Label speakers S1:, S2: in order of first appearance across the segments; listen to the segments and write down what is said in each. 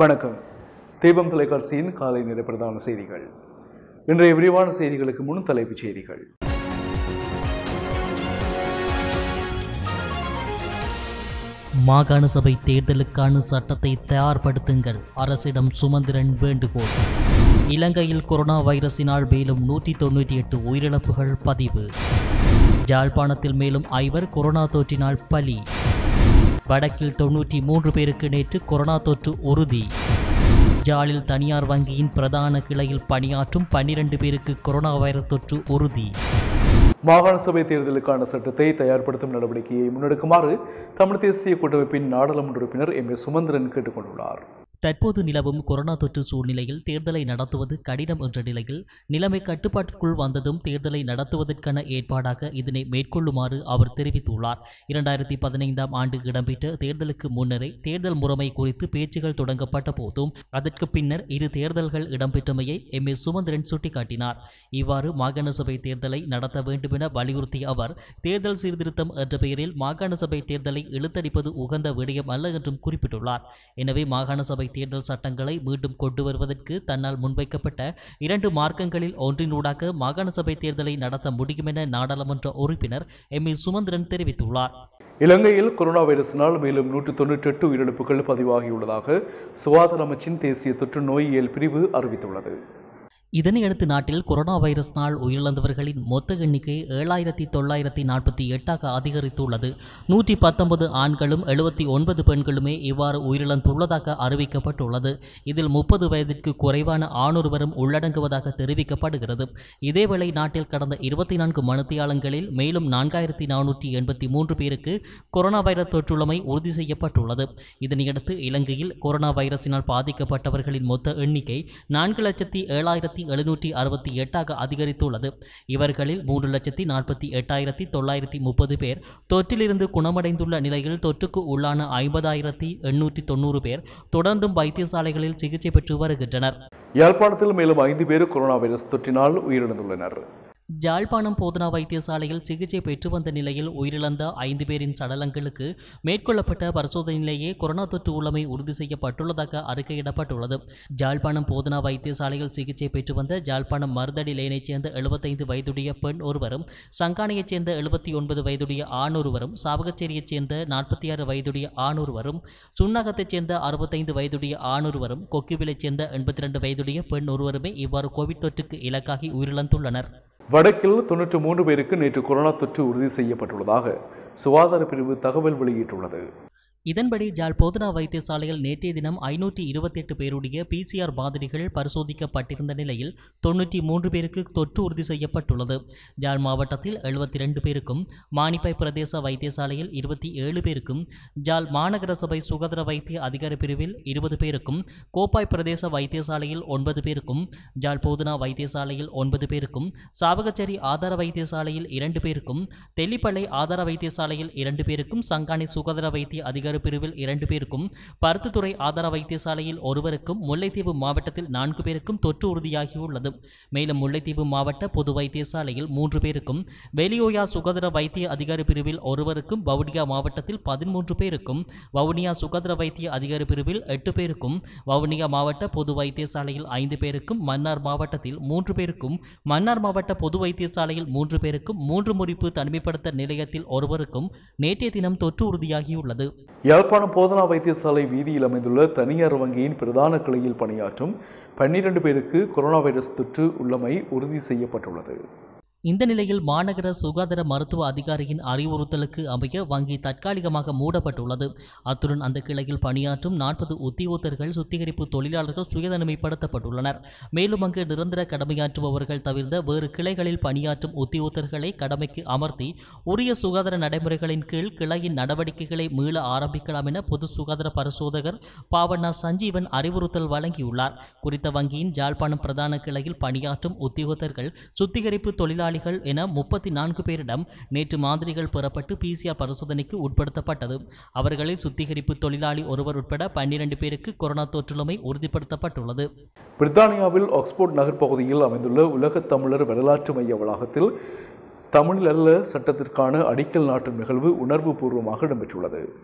S1: வணக்கம் தீபம் தொலைக்காட்சியின் காலை நேர பிரதான செய்திகள் இன்றைய விரிவான செய்திகளுக்கு முன் தலைப்புச் செய்திகள்
S2: மாகாண சபை தேர்தலுக்கான சட்டத்தை தயார்படுத்துங்கள் அரசிடம் சுமந்திரன் வேண்டுகோள் இலங்கையில் கொரோனா வைரஸினால் மேலும் நூற்றி தொண்ணூற்றி எட்டு உயிரிழப்புகள் பதிவு யாழ்ப்பாணத்தில் மேலும் ஐவர் கொரோனா தொற்றினால் பலி வடக்கில் தொன்னூற்றி மூன்று பேருக்கு நேற்று கொரோனா தொற்று உறுதி ஜாலில் தனியார் வங்கியின் பிரதான கிளையில் பணியாற்றும் பன்னிரண்டு பேருக்கு கொரோனா வைரஸ் தொற்று உறுதி
S1: மாகாண சபை தேர்தலுக்கான சட்டத்தை தயார்படுத்தும் நடவடிக்கையை முன்னெடுக்குமாறு தமிழ் தேசிய கூட்டமைப்பின் நாடாளுமன்ற உறுப்பினர் எம் ஏ சுமந்திரன் கேட்டுக்கொண்டுள்ளார்
S2: தற்போது நிலவும் கொரோனா தொற்று சூழ்நிலையில் தேர்தலை நடத்துவது கடினம் என்ற நிலையில் நிலைமை கட்டுப்பாட்டுக்குள் வந்ததும் தேர்தலை நடத்துவதற்கான ஏற்பாடாக இதனை மேற்கொள்ளுமாறு அவர் தெரிவித்துள்ளார் இரண்டாயிரத்தி பதினைந்தாம் ஆண்டு இடம்பெற்ற தேர்தலுக்கு முன்னரே தேர்தல் முறைமை குறித்து பேச்சுகள் தொடங்கப்பட்ட போதும் அதற்கு பின்னர் இரு தேர்தல்கள் இடம்பெற்றமையை எம் ஏ சுமந்திரன் சுட்டிக்காட்டினார் இவ்வாறு மாகாண சபை தேர்தலை நடத்த வேண்டுமென வலியுறுத்திய அவர் தேர்தல் சீர்திருத்தம் என்ற பெயரில் மாகாண சபை தேர்தலை இழுத்தடிப்பது உகந்த விடயம் அல்ல என்றும் குறிப்பிட்டுள்ளார் எனவே மாகாண சபை தேர்தல் சட்டங்களை மீண்டும் கொண்டு வருவதற்கு தன்னால் முன்வைக்கப்பட்ட இரண்டு மார்க்கங்களில் ஒன்றினூடாக மாகாண சபை தேர்தலை நடத்த முடியும் என நாடாளுமன்ற உறுப்பினர் எம் ஏ சுமந்திரன் தெரிவித்துள்ளார்
S1: இலங்கையில் கொரோனா வைரஸினால் மேலும் நூற்று தொன்னூற்றி எட்டு உயிரிழப்புகள் பதிவாகியுள்ளதாக சுகாதார அமைச்சின் தேசிய தொற்று நோயியல் பிரிவு அறிவித்துள்ளது
S2: இதனையடுத்து நாட்டில் கொரோனா வைரஸ்னால் உயிரிழந்தவர்களின் மொத்த எண்ணிக்கை ஏழாயிரத்தி தொள்ளாயிரத்தி நாற்பத்தி எட்டாக அதிகரித்துள்ளது நூற்றி பத்தொன்பது ஆண்களும் எழுபத்தி ஒன்பது பெண்களுமே இவ்வாறு உயிரிழந்துள்ளதாக அறிவிக்கப்பட்டுள்ளது இதில் முப்பது வயதிற்கு குறைவான ஆணொருவரும் உள்ளடங்குவதாக தெரிவிக்கப்படுகிறது இதேவேளை நாட்டில் கடந்த இருபத்தி நான்கு மணித்தியாலங்களில் மேலும் நான்காயிரத்தி நானூற்றி எண்பத்தி மூன்று பேருக்கு கொரோனா வைரஸ் தொற்றுள்ளமை உறுதி செய்யப்பட்டுள்ளது இதனையடுத்து இலங்கையில் கொரோனா வைரஸினால் பாதிக்கப்பட்டவர்களின் மொத்த எண்ணிக்கை நான்கு லட்சத்தி ஏழாயிரத்தி எழுநூற்றி அறுபத்தி எட்டாக அதிகரித்துள்ளது இவர்களில் மூன்று லட்சத்தி நாற்பத்தி எட்டாயிரத்தி தொள்ளாயிரத்தி முப்பது பேர் தொற்றிலிருந்து குணமடைந்துள்ள நிலையில் தொற்றுக்கு உள்ளான ஐம்பதாயிரத்தி எண்ணூற்றி தொண்ணூறு பேர் தொடர்ந்தும் வைத்தியசாலைகளில் சிகிச்சை பெற்று வருகின்றனர்
S1: யாழ்ப்பாணத்தில் மேலும் ஐந்து பேர் கொரோனா வைரஸ் தொற்றினால் உயிரிழந்துள்ளனர்
S2: ஜாழ்ப்பாணம் போதனா வைத்தியசாலையில் சிகிச்சை பெற்று வந்த நிலையில் உயிரிழந்த ஐந்து பேரின் சடலங்களுக்கு மேற்கொள்ளப்பட்ட பரிசோதனையிலேயே கொரோனா தொற்று உள்ளமை உறுதி செய்யப்பட்டுள்ளதாக அறிக்கையிடப்பட்டுள்ளது ஜாழ்ப்பாணம் போதனா வைத்தியசாலையில் சிகிச்சை பெற்று வந்த ஜாழ்ப்பாணம் மருதடி லேனைச் சேர்ந்த எழுபத்தைந்து வயதுடைய பெண் ஒருவரும் சங்கானையைச் சேர்ந்த எழுபத்தி ஒன்பது வயதுடைய ஆண் ஒருவரும் சாவகச்சேரியைச் சேர்ந்த நாற்பத்தி ஆறு வயதுடைய ஆண் ஒருவரும் சுண்ணகத்தைச் சேர்ந்த அறுபத்தைந்து வயதுடைய ஆண் ஒருவரும் கொக்கிவிலைச் சேர்ந்த எண்பத்தி ரெண்டு வயதுடைய பெண் ஒருவருமே இவ்வாறு கோவிட் தொற்றுக்கு இலக்காகி உயிரிழந்துள்ளனர்
S1: வடக்கில் தொன்னூற்று மூன்று பேருக்கு நேற்று கொரோனா தொற்று உறுதி செய்யப்பட்டுள்ளதாக சுகாதார பிரிவு தகவல் வெளியிட்டுள்ளது
S2: இதன்படி ஜாழ் போதனா வைத்தியசாலையில் நேற்றைய தினம் ஐநூற்றி இருபத்தெட்டு பேருடைய பிசிஆர் மாதிரிகள் பரிசோதிக்கப்பட்டிருந்த நிலையில் தொன்னூற்றி மூன்று பேருக்கு தொற்று உறுதி செய்யப்பட்டுள்ளது ஜாழ் மாவட்டத்தில் எழுபத்தி ரெண்டு பேருக்கும் மானிப்பை பிரதேச வைத்தியசாலையில் இருபத்தி ஏழு பேருக்கும் ஜாழ் மாநகர சபை சுகாதார வைத்திய அதிகார பிரிவில் இருபது பேருக்கும் கோப்பாய் பிரதேச வைத்தியசாலையில் ஒன்பது பேருக்கும் ஜாழ் போதனா வைத்தியசாலையில் ஒன்பது பேருக்கும் சாவகச்சேரி ஆதார வைத்தியசாலையில் இரண்டு பேருக்கும் தெல்லிப்பளை ஆதார வைத்தியசாலையில் இரண்டு பேருக்கும் சங்கானை சுகாதார வைத்திய அதிகார பிரிவில் இரண்டு பேருக்கும் பருத்தித்துறை ஆதார வைத்தியசாலையில் ஒருவருக்கும் முல்லைத்தீவு மாவட்டத்தில் நான்கு பேருக்கும் தொற்று உறுதியாகியுள்ளது மேலும் முல்லைத்தீவு மாவட்ட பொது வைத்தியசாலையில் மூன்று பேருக்கும் வெளியோயா சுகாதார வைத்திய அதிகாரி பிரிவில் ஒருவருக்கும் வவுனியா மாவட்டத்தில் பதிமூன்று பேருக்கும் வவுனியா சுகாதார வைத்திய அதிகாரி பிரிவில் எட்டு பேருக்கும் வவுனியா மாவட்ட பொது வைத்தியசாலையில் ஐந்து பேருக்கும் மன்னார் மாவட்டத்தில் மூன்று பேருக்கும் மன்னார் மாவட்ட பொது வைத்தியசாலையில் மூன்று பேருக்கும் மூன்று முறிப்பு தனிமைப்படுத்த நிலையத்தில் ஒருவருக்கும் நேற்றைய தினம் தொற்று உறுதியாகியுள்ளது
S1: யாழ்ப்பாணம் போதனா வைத்தியசாலை வீதியில் அமைந்துள்ள தனியார் வங்கியின் பிரதான கிளையில் பணியாற்றும் பன்னிரண்டு பேருக்கு கொரோனா வைரஸ் தொற்று உள்ளமை உறுதி செய்யப்பட்டுள்ளது
S2: இந்த நிலையில் மாநகர சுகாதார மருத்துவ அதிகாரியின் அறிவுறுத்தலுக்கு அமைய வங்கி தற்காலிகமாக மூடப்பட்டுள்ளது அத்துடன் அந்த கிளையில் பணியாற்றும் நாற்பது உத்தியோகத்தர்கள் சுத்திகரிப்பு தொழிலாளர்கள் சுயதனிமைப்படுத்தப்பட்டுள்ளனர் மேலும் அங்கு நிரந்தர கடமையாற்றுபவர்கள் தவிர்த்த வேறு கிளைகளில் பணியாற்றும் உத்தியோகத்தர்களை கடமைக்கு அமர்த்தி உரிய சுகாதார நடைமுறைகளின் கீழ் கிளையின் நடவடிக்கைகளை மீள ஆரம்பிக்கலாம் என பொது சுகாதார பரிசோதகர் பாவண்ணா சஞ்சீவன் அறிவுறுத்தல் வழங்கியுள்ளார் குறித்த வங்கியின் ஜாழ்ப்பாணம் பிரதான கிளையில் பணியாற்றும் உத்தியோகத்தர்கள் சுத்திகரிப்பு தொழிலாளிகள் என முப்பத்தி நான்கு பேரிடம் நேற்று மாதிரிகள் பெறப்பட்டு பிசிஆர் பரிசோதனைக்கு உட்படுத்தப்பட்டது அவர்களில் சுத்திகரிப்பு தொழிலாளி ஒருவர் உட்பட பன்னிரண்டு பேருக்கு கொரோனா தொற்றுள்ளமை உறுதிப்படுத்தப்பட்டுள்ளது
S1: பிரித்தானியாவில் ஆக்ஸ்போர்ட் நகர் பகுதியில் அமைந்துள்ள உலகத் தமிழர் வரலாற்று மைய வளாகத்தில் தமிழ் அல்ல சட்டத்திற்கான அடிக்கல் நாட்டும் நிகழ்வு உணர்வு பூர்வமாக இடம்பெற்றுள்ளது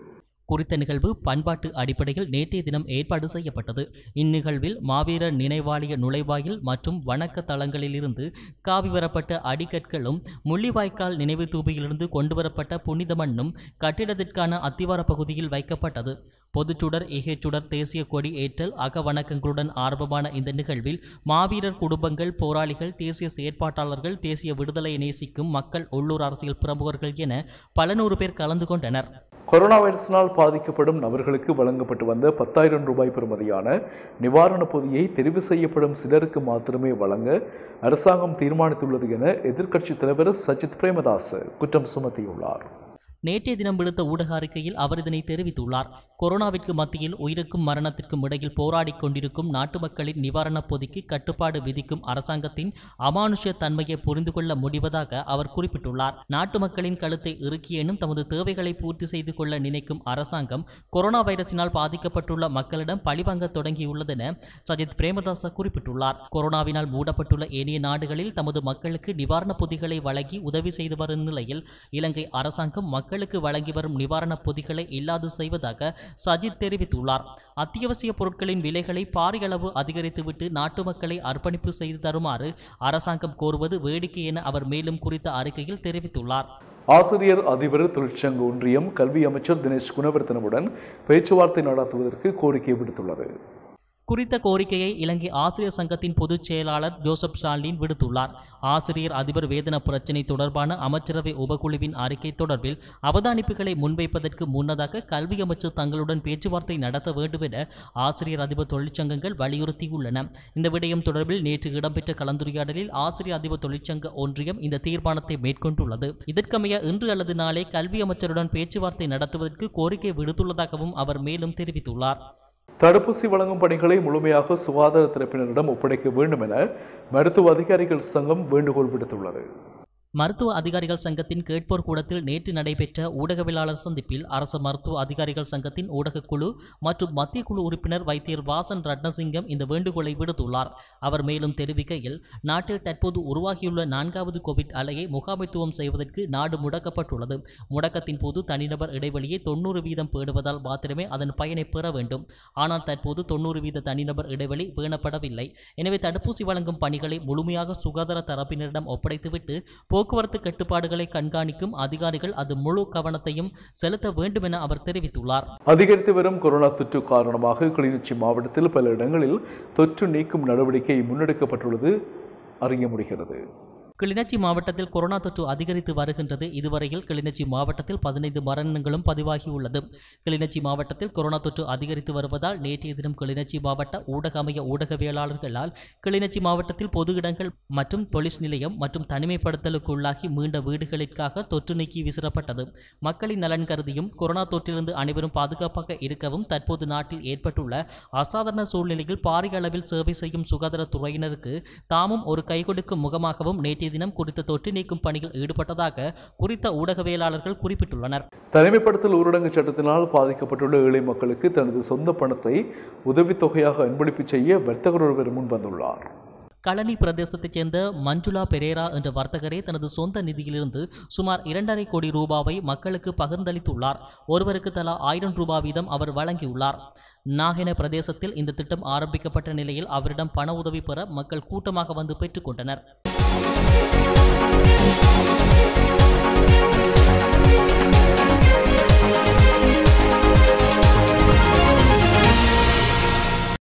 S2: குறித்த நிகழ்வு பண்பாட்டு அடிப்படையில் நேற்றைய தினம் ஏற்பாடு செய்யப்பட்டது இந்நிகழ்வில் மாவீரர் நினைவாலய நுழைவாயில் மற்றும் வணக்க தளங்களிலிருந்து காவி வரப்பட்ட அடிக்கற்களும் முள்ளிவாய்க்கால் நினைவு தூபியிலிருந்து கொண்டுவரப்பட்ட புனித மண்ணும் கட்டிடத்திற்கான அத்திவார பகுதியில் வைக்கப்பட்டது பொதுச்சுடர் இகைச்சுடர் தேசிய கொடி ஏற்றல் அக வணக்கங்களுடன் ஆரம்பமான இந்த நிகழ்வில் மாவீரர் குடும்பங்கள் போராளிகள் தேசிய செயற்பாட்டாளர்கள் தேசிய விடுதலையை நேசிக்கும் மக்கள் உள்ளூர் அரசியல் பிரமுகர்கள் என பல நூறு பேர் கலந்து கொண்டனர்
S1: கொரோனா வைரஸினால் பாதிக்கப்படும் நபர்களுக்கு வழங்கப்பட்டு வந்த பத்தாயிரம் ரூபாய் பெறுமதியான நிவாரணப் பொதியை தெரிவு செய்யப்படும் சிலருக்கு மாத்திரமே வழங்க அரசாங்கம் தீர்மானித்துள்ளது என எதிர்க்கட்சித் தலைவர் சஜித் பிரேமதாஸ் குற்றம் சுமத்தியுள்ளார்
S2: நேற்றைய தினம் விடுத்த ஊடக அறிக்கையில் அவர் இதனை தெரிவித்துள்ளார் கொரோனாவிற்கு மத்தியில் உயிருக்கும் மரணத்திற்கும் இடையில் போராடிக் கொண்டிருக்கும் நாட்டு மக்களின் நிவாரணப் பொதிக்கு கட்டுப்பாடு விதிக்கும் அரசாங்கத்தின் அமானுஷ தன்மையை புரிந்து கொள்ள முடிவதாக அவர் குறிப்பிட்டுள்ளார் நாட்டு மக்களின் கழுத்தை இறுக்கியேனும் தமது தேவைகளை பூர்த்தி செய்து கொள்ள நினைக்கும் அரசாங்கம் கொரோனா வைரஸினால் பாதிக்கப்பட்டுள்ள மக்களிடம் பழிவாங்க தொடங்கியுள்ளதென சஜித் பிரேமதாச குறிப்பிட்டுள்ளார் கொரோனாவினால் மூடப்பட்டுள்ள ஏனைய நாடுகளில் தமது மக்களுக்கு நிவாரணப் பொதிகளை வழங்கி உதவி செய்து வரும் நிலையில் இலங்கை அரசாங்கம் மக்களுக்கு வழங்கி வரும் நிவாரணப் பொதிகளை இல்லாது செய்வதாக சஜித் தெரிவித்துள்ளார் அத்தியாவசிய பொருட்களின் விலைகளை பாரிய அளவு அதிகரித்துவிட்டு நாட்டு மக்களை அர்ப்பணிப்பு செய்து தருமாறு அரசாங்கம் கோருவது வேடிக்கை என அவர் மேலும் குறித்த அறிக்கையில் தெரிவித்துள்ளார்
S1: ஆசிரியர் அதிபர் தொழிற்சங்க ஒன்றியம் கல்வி அமைச்சர் தினேஷ் குணவர்த்தனவுடன் பேச்சுவார்த்தை நடத்துவதற்கு கோரிக்கை விடுத்துள்ளது
S2: குறித்த கோரிக்கையை இலங்கை ஆசிரியர் சங்கத்தின் பொதுச் செயலாளர் ஜோசப் ஸ்டாலின் விடுத்துள்ளார் ஆசிரியர் அதிபர் வேதன பிரச்சினை தொடர்பான அமைச்சரவை உபகுழுவின் அறிக்கை தொடர்பில் அவதானிப்புகளை முன்வைப்பதற்கு முன்னதாக கல்வி அமைச்சர் தங்களுடன் பேச்சுவார்த்தை நடத்த வேண்டும் என ஆசிரியர் அதிபர் தொழிற்சங்கங்கள் வலியுறுத்தியுள்ளன இந்த விடயம் தொடர்பில் நேற்று இடம்பெற்ற கலந்துரையாடலில் ஆசிரியர் அதிபர் தொழிற்சங்க ஒன்றியம் இந்த தீர்மானத்தை மேற்கொண்டுள்ளது இதற்கமைய இன்று அல்லது நாளை கல்வி அமைச்சருடன் பேச்சுவார்த்தை நடத்துவதற்கு கோரிக்கை விடுத்துள்ளதாகவும் அவர் மேலும் தெரிவித்துள்ளார்
S1: தடுப்பூசி வழங்கும் பணிகளை முழுமையாக சுகாதார தரப்பினரிடம் ஒப்படைக்க வேண்டும் என மருத்துவ அதிகாரிகள் சங்கம் வேண்டுகோள் விடுத்துள்ளது
S2: மருத்துவ அதிகாரிகள் சங்கத்தின் கேட்போர் கூடத்தில் நேற்று நடைபெற்ற ஊடகவியலாளர் சந்திப்பில் அரசு மருத்துவ அதிகாரிகள் சங்கத்தின் ஊடகக்குழு மற்றும் மத்திய குழு உறுப்பினர் வைத்தியர் வாசன் ரட்னசிங்கம் இந்த வேண்டுகோளை விடுத்துள்ளார் அவர் மேலும் தெரிவிக்கையில் நாட்டில் தற்போது உருவாகியுள்ள நான்காவது கோவிட் அலையை முகாமைத்துவம் செய்வதற்கு நாடு முடக்கப்பட்டுள்ளது முடக்கத்தின் போது தனிநபர் இடைவெளியை தொண்ணூறு வீதம் பேணுவதால் மாத்திரமே அதன் பயனை பெற வேண்டும் ஆனால் தற்போது தொண்ணூறு வீத தனிநபர் இடைவெளி பேணப்படவில்லை எனவே தடுப்பூசி வழங்கும் பணிகளை முழுமையாக சுகாதார தரப்பினரிடம் ஒப்படைத்துவிட்டு போக்குவரத்து கட்டுப்பாடுகளை கண்காணிக்கும் அதிகாரிகள் அது முழு கவனத்தையும் செலுத்த வேண்டும் என அவர் தெரிவித்துள்ளார்
S1: அதிகரித்து வரும் கொரோனா தொற்று காரணமாக கிளிநொச்சி மாவட்டத்தில் பல இடங்களில் தொற்று நீக்கும் நடவடிக்கை முன்னெடுக்கப்பட்டுள்ளது அறிய முடிகிறது
S2: கிளிநொச்சி மாவட்டத்தில் கொரோனா தொற்று அதிகரித்து வருகின்றது இதுவரையில் கிளிநொச்சி மாவட்டத்தில் பதினைந்து மரணங்களும் பதிவாகியுள்ளது கிளிநொச்சி மாவட்டத்தில் கொரோனா தொற்று அதிகரித்து வருவதால் நேற்றைய தினம் கிளிநொச்சி மாவட்ட ஊடக அமைய ஊடகவியலாளர்களால் கிளிநொச்சி மாவட்டத்தில் பொது இடங்கள் மற்றும் போலீஸ் நிலையம் மற்றும் தனிமைப்படுத்தலுக்குள்ளாகி மீண்ட வீடுகளிற்காக தொற்று நீக்கி விசிறப்பட்டது மக்களின் நலன் கருதியும் கொரோனா தொற்றிலிருந்து அனைவரும் பாதுகாப்பாக இருக்கவும் தற்போது நாட்டில் ஏற்பட்டுள்ள அசாதாரண சூழ்நிலையில் பாரிய அளவில் சேவை செய்யும் சுகாதாரத்துறையினருக்கு தாமும் ஒரு கை கொடுக்கும் முகமாகவும் நேற்றைய தினம் குறித்த தொற்று நீக்கும் பணியில் ஈடுபட்டதாக குறித்த ஊடகவியலாளர்கள் குறிப்பிட்டுள்ளனர்
S1: தனிமைப்படுத்தல் ஊரடங்கு சட்டத்தினால் பாதிக்கப்பட்டுள்ள ஏழை மக்களுக்கு தனது சொந்த பணத்தை உதவித்தொகையாக அன்பளிப்பு செய்ய வர்த்தகர் ஒருவர் முன்வந்துள்ளார்
S2: களனி பிரதேசத்தைச் சேர்ந்த மஞ்சுளா பெரேரா என்ற வர்த்தகரே தனது சொந்த நிதியிலிருந்து சுமார் இரண்டரை கோடி ரூபாவை மக்களுக்கு பகிர்ந்தளித்துள்ளார் ஒருவருக்கு தலா ஆயிரம் ரூபாய் வீதம் அவர் வழங்கியுள்ளார் நாகென பிரதேசத்தில் இந்த திட்டம் ஆரம்பிக்கப்பட்ட நிலையில் அவரிடம் பண உதவி பெற மக்கள் கூட்டமாக வந்து பெற்றுக்கொண்டனர்